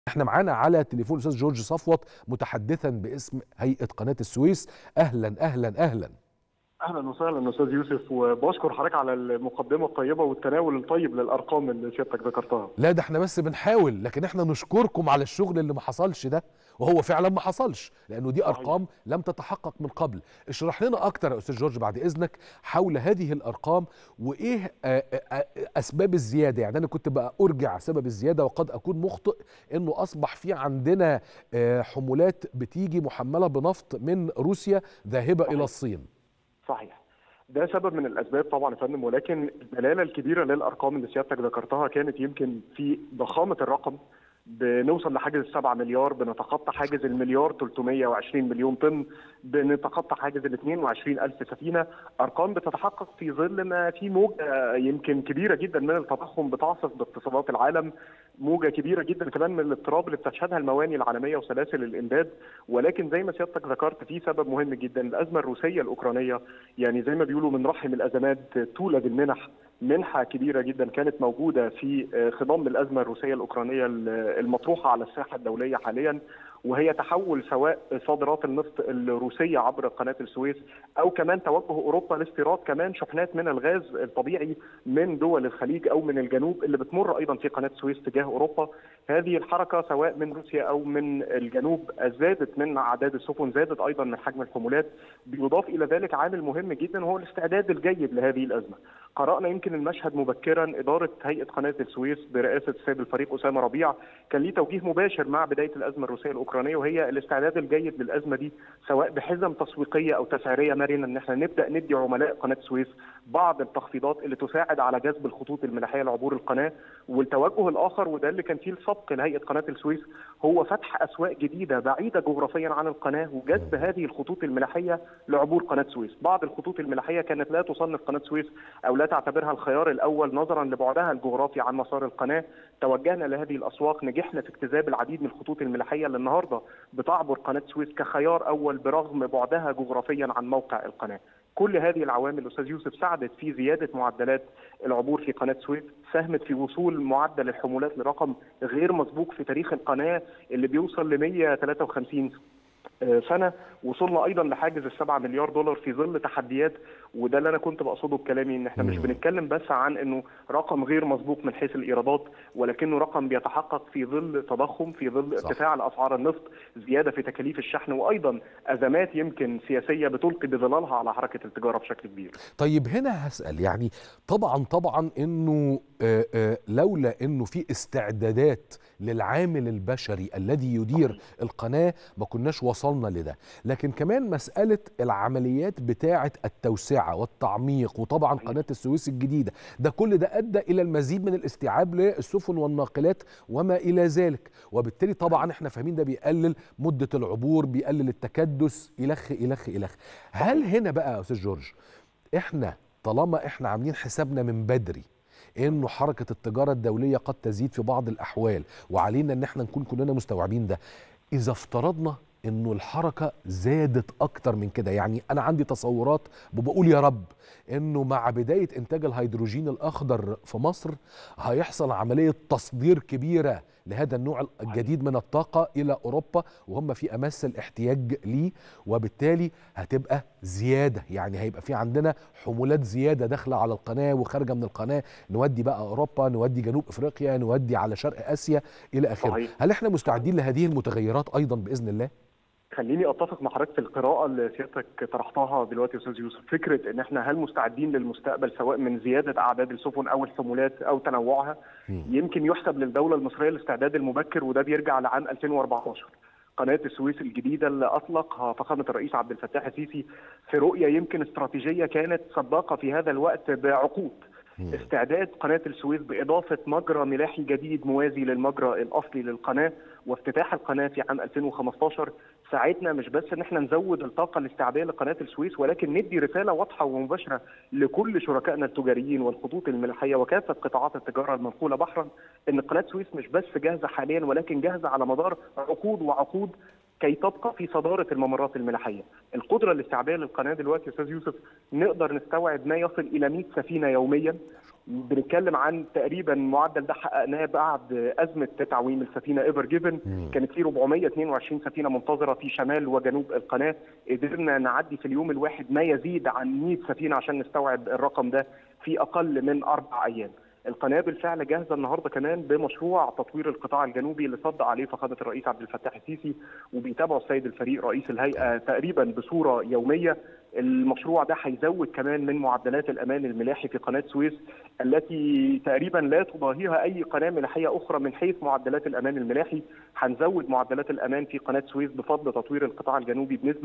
احنا معانا على التليفون الاستاذ جورج صفوت متحدثا باسم هيئه قناه السويس اهلا اهلا اهلا اهلا وسهلا استاذ يوسف وبشكر حضرتك على المقدمه الطيبه والتناول الطيب للارقام اللي سيادتك ذكرتها لا ده احنا بس بنحاول لكن احنا نشكركم على الشغل اللي ما حصلش ده وهو فعلا ما حصلش لانه دي ارقام لم تتحقق من قبل اشرح لنا اكتر يا استاذ جورج بعد اذنك حول هذه الارقام وايه آه، آه، اسباب الزياده يعني انا كنت بقى ارجع سبب الزياده وقد اكون مخطئ انه اصبح في عندنا آه، حمولات بتيجي محمله بنفط من روسيا ذاهبه الى الصين صحيح ده سبب من الاسباب طبعا يا فندم ولكن الدلاله الكبيره للارقام اللي سيادتك ذكرتها كانت يمكن في ضخامه الرقم بنوصل لحاجز 7 مليار بنتخطى حاجز المليار 320 مليون طن بنتخطى حاجز ال 22 ألف سفينة أرقام بتتحقق في ظل ما في موجة يمكن كبيرة جدا من التضخم بتعصف باقتصادات العالم موجة كبيرة جدا كمان من الاضطراب اللي بتشهدها المواني العالمية وسلاسل الإمداد ولكن زي ما سيادتك ذكرت في سبب مهم جدا الأزمة الروسية الأوكرانية يعني زي ما بيقولوا من رحم الأزمات تولد المنح منحة كبيرة جدا كانت موجودة في خضم الأزمة الروسية الأوكرانية المطروحة على الساحة الدولية حاليا وهي تحول سواء صادرات النفط الروسيه عبر قناه السويس او كمان توجه اوروبا لاستيراد كمان شحنات من الغاز الطبيعي من دول الخليج او من الجنوب اللي بتمر ايضا في قناه السويس تجاه اوروبا هذه الحركه سواء من روسيا او من الجنوب زادت من اعداد السفن زادت ايضا من حجم الحمولات بيضاف الى ذلك عامل مهم جدا وهو الاستعداد الجيد لهذه الازمه قرانا يمكن المشهد مبكرا اداره هيئه قناه السويس برئاسه السيد الفريق اسامه ربيع كان ليه توجيه مباشر مع بدايه الازمه الروسيه الاوكرانيه وهي الاستعداد الجيد للازمه دي سواء بحزم تسويقيه او تسعيريه مرنه ان احنا نبدا ندي عملاء قناه السويس بعض التخفيضات اللي تساعد على جذب الخطوط الملاحيه لعبور القناه والتوجه الاخر وده اللي كان فيه السبق لهيئه قناه السويس هو فتح اسواق جديده بعيده جغرافيا عن القناه وجذب هذه الخطوط الملاحيه لعبور قناه السويس بعض الخطوط الملاحيه كانت لا تصنف قناه السويس او لا تعتبرها الخيار الاول نظرا لبعدها الجغرافي عن مسار القناه توجهنا لهذه الاسواق نجحنا في اجتذاب العديد من الخطوط الملاحيه اللي النهارده بتعبر قناه السويس كخيار اول برغم بعدها جغرافيا عن موقع القناه كل هذه العوامل استاذ يوسف ساعدت في زياده معدلات العبور في قناه السويس ساهمت في وصول معدل الحمولات لرقم غير مسبوق في تاريخ القناه اللي بيوصل ل 153 سنه وصلنا ايضا لحاجز ال 7 مليار دولار في ظل تحديات وده اللي انا كنت بقصده بكلامي ان احنا مش بنتكلم بس عن انه رقم غير مسبوق من حيث الايرادات ولكنه رقم بيتحقق في ظل تضخم في ظل صح. ارتفاع لاسعار النفط زياده في تكاليف الشحن وايضا ازمات يمكن سياسيه بتلقي بظلالها على حركه التجاره بشكل كبير. طيب هنا هسال يعني طبعا طبعا انه آآ آآ لولا انه في استعدادات للعامل البشري الذي يدير القناه ما كناش وصلنا لده لكن كمان مساله العمليات بتاعه التوسعه والتعميق وطبعا قناه السويس الجديده ده كل ده ادى الى المزيد من الاستيعاب للسفن والناقلات وما الى ذلك وبالتالي طبعا احنا فاهمين ده بيقلل مده العبور بيقلل التكدس الخ الخ الخ هل هنا بقى يا استاذ جورج احنا طالما احنا عاملين حسابنا من بدري انه حركه التجاره الدوليه قد تزيد في بعض الاحوال وعلينا ان احنا نكون كلنا مستوعبين ده اذا افترضنا انه الحركه زادت اكتر من كده يعني انا عندي تصورات وبقول يا رب انه مع بدايه انتاج الهيدروجين الاخضر في مصر هيحصل عمليه تصدير كبيره لهذا النوع الجديد من الطاقه الى اوروبا وهم في امس الاحتياج ليه وبالتالي هتبقى زياده يعني هيبقى في عندنا حمولات زياده داخله على القناه وخارجه من القناه نودي بقى اوروبا نودي جنوب افريقيا نودي على شرق اسيا الى اخره هل احنا مستعدين لهذه المتغيرات ايضا باذن الله خليني اتفق مع حضرتك في القراءه اللي سيادتك طرحتها دلوقتي يا استاذ يوسف فكره ان احنا هل مستعدين للمستقبل سواء من زياده اعداد السفن او الحمولات او تنوعها يمكن يحسب للدوله المصريه الاستعداد المبكر وده بيرجع لعام 2014 قناه السويس الجديده اللي اطلقها فخامه الرئيس عبد الفتاح السيسي في رؤيه يمكن استراتيجيه كانت سباقه في هذا الوقت بعقود استعداد قناه السويس باضافه مجرى ملاحي جديد موازي للمجرى الاصلي للقناه وافتتاح القناه في عام 2015 ساعدنا مش بس ان احنا نزود الطاقه الاستيعابيه لقناه السويس ولكن ندي رساله واضحه ومباشره لكل شركائنا التجاريين والخطوط الملاحيه وكافه قطاعات التجاره المنقوله بحرا ان قناه السويس مش بس جاهزه حاليا ولكن جاهزه على مدار عقود وعقود كي تبقى في صداره الممرات الملاحيه. القدره الاستيعابيه للقناه دلوقتي يا استاذ يوسف نقدر نستوعب ما يصل الى 100 سفينه يوميا بنتكلم عن تقريبا معدل ده حققناه بعد ازمه تعويم السفينه ايفر جيفن كانت في 422 سفينه منتظره في شمال وجنوب القناه قدرنا نعدي في اليوم الواحد ما يزيد عن 100 سفينه عشان نستوعب الرقم ده في اقل من اربع ايام. القناه بالفعل جاهزه النهارده كمان بمشروع تطوير القطاع الجنوبي اللي صدق عليه فخامه الرئيس عبد الفتاح السيسي وبيتابعه السيد الفريق رئيس الهيئه تقريبا بصوره يوميه المشروع ده هيزود كمان من معدلات الامان الملاحي في قناه سويس التي تقريبا لا تضاهيها اي قناه ملاحيه اخرى من حيث معدلات الامان الملاحي هنزود معدلات الامان في قناه سويس بفضل تطوير القطاع الجنوبي بنسبه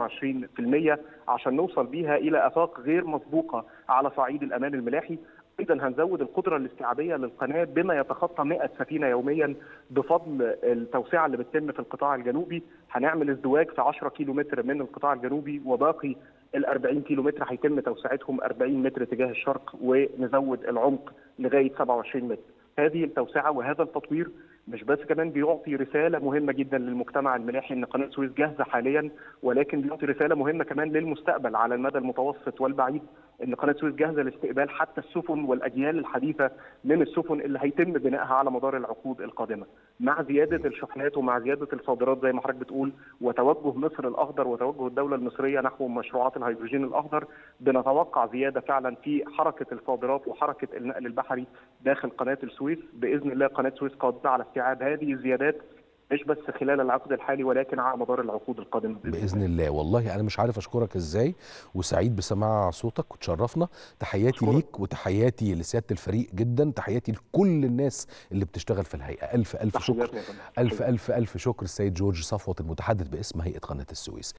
28% عشان نوصل بيها الى افاق غير مسبوقه على صعيد الامان الملاحي ايضا هنزود القدره الاستيعابيه للقناه بما يتخطى 100 سفينه يوميا بفضل التوسعه اللي بتتم في القطاع الجنوبي هنعمل ازدواج في 10 كيلو متر من القطاع الجنوبي وباقي ال 40 كيلو متر هيتم توسعتهم 40 متر تجاه الشرق ونزود العمق لغايه 27 متر. هذه التوسعه وهذا التطوير مش بس كمان بيعطي رساله مهمه جدا للمجتمع الملاحي ان قناه سويس جاهزه حاليا ولكن بيعطي رساله مهمه كمان للمستقبل على المدى المتوسط والبعيد ان قناه سويس جاهزه لاستقبال حتى السفن والاجيال الحديثه من السفن اللي هيتم بنائها على مدار العقود القادمه مع زياده الشحنات ومع زياده الصادرات زي ما حضرتك بتقول وتوجه مصر الاخضر وتوجه الدوله المصريه نحو مشروعات الهيدروجين الاخضر بنتوقع زياده فعلا في حركه الصادرات وحركه النقل البحري داخل قناه السويس باذن الله قناه سويس قادره على استيعاب هذه الزيادات مش بس خلال العقد الحالي ولكن على مدار العقود القادمه باذن الله والله انا مش عارف اشكرك ازاي وسعيد بسماع صوتك وتشرفنا تحياتي أشكرك. ليك وتحياتي لسياده الفريق جدا تحياتي لكل الناس اللي بتشتغل في الهيئه الف الف شكر تحياتنا يا فندم. الف الف الف شكر السيد جورج صفوت المتحدث باسم هيئه قناه السويس